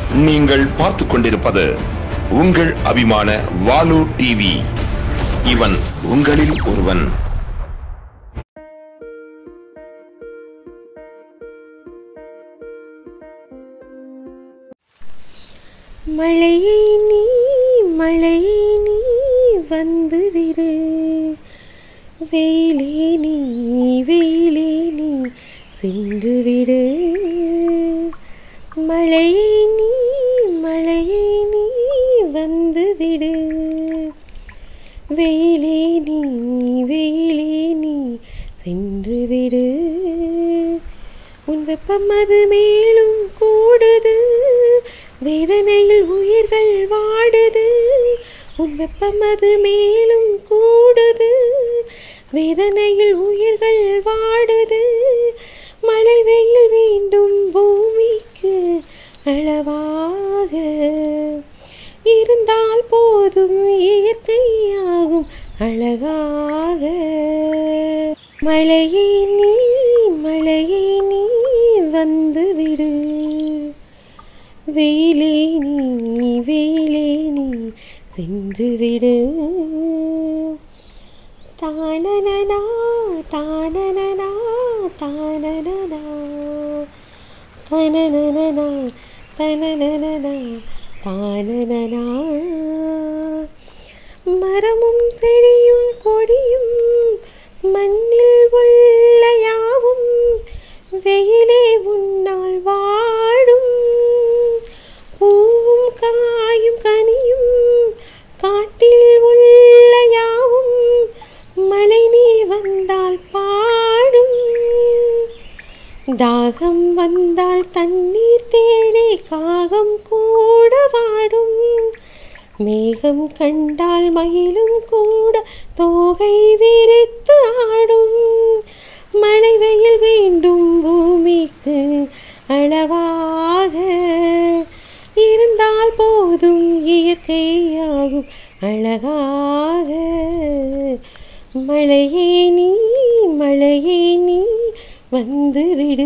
நீங்கள் பார்த்துக் கொண்டிருப்பது உங்கள் அபிமான வாலு டிவி இவன் உங்களில் ஒருவன் மழையே நீ மழையே நீ வந்து விடு வெயிலே நீ வெயிலே நீ சென்று விடு மழையே நீ மழையே நீ வந்து விடு வெயிலே நீ வெயிலே நீ சென்று விடு உன் வெப்பம் அது மேலும் கூடுது வேதனையில் உயிர்கள் வாடுது உன் வெப்பம் அது மேலும் கூடுது வேதனையில் உயிர்கள் வாடுது மழை வெயில் வேண்டும் பூமிக்கு அளவாக இருந்தால் போதும் இயற்கையாகும் அழகாக மழையே நீ மழையே நீ வந்து விடு வெயிலே நீ வெயிலே நீ சென்று விடு தானனனா தானனனா தானனனா தனனனனா தனனனனா தானனனா மரமும் செடியும் கொடியும் மண்ணில் உள்ள யாவும் வெயிலே உன்னால் வாடும் பூவும் காயும் கனியும் காட்டில் உள்ள யாவும் மழை நீ வந்தால் பாடும் தாகம் வந்தால் தண்ணீர் தேடி காகம் கூட வாடும் மேகம் கண்டால் மயிலும் கூட தோகை விரித்து ஆடும் மழை வெயில் வேண்டும் பூமிக்கு அளவாக இருந்தால் போதும் இயற்கையாகும் அழகாக மழையே நீ மழையே நீ வந்து விடு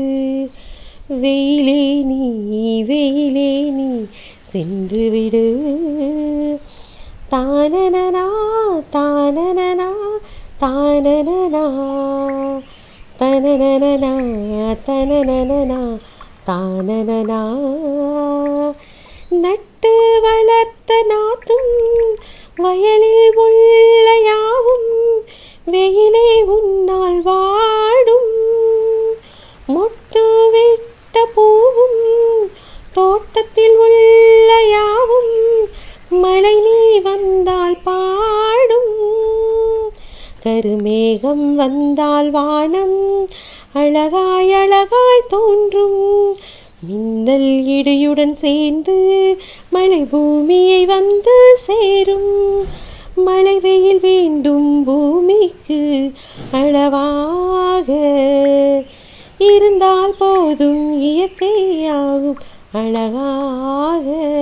வெயிலே நீ வெயிலே நீ சென்று விடு தானனனா தானனனா தானனனா தனனனனா தனனனனா தானனனா நட்டு வளர்த்த நாத்தும் வயலில் உள்ள யாவும் வெயிலே உன்னால் வாடும் மொட்டு விட்ட பூவும் தோட்டத்தில் உள்ள யாவும் மழை நீ வந்தால் பாடும் கருமேகம் வந்தால் வானம் அழகாய் அழகாய் தோன்றும் மின்னல் இடியுடன் சேர்ந்து மழை பூமியை வந்து சேரும் மழை வெயில் வேண்டும் பூமிக்கு அளவாக இருந்தால் போதும் இயற்கையாகும் அழகாக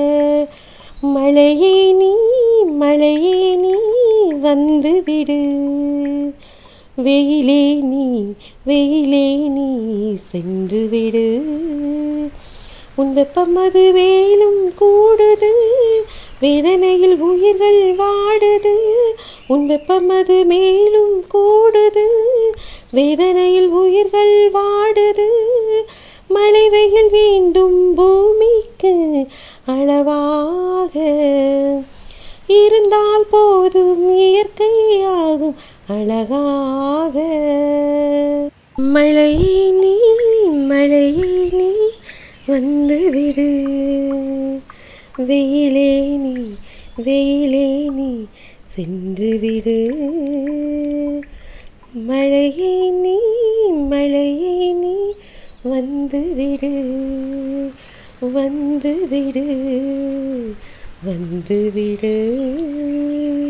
மழையே நீ மழையே நீ வந்து விடு வெயிலே நீ வெயிலே நீ சென்று விடு உன் வெப்பம் அது வேலும் கூடுது வேதனையில் உயிர்கள் வாடுது உன் வெப்பம் அது மேலும் கூடுது வேதனையில் உயிர்கள் வாடுது மழை வெயில் வேண்டும் பூமிக்கு அளவாக இருந்தால் போதும் இயற்கையாகும் அழகாக மழையே நீ மழையே நீ வந்து விடு வெயிலே நீ வெயிலே நீ சென்று விடு மழையே நீ மழையே நீ வந்து விடு வந்து விடு வந்து விடு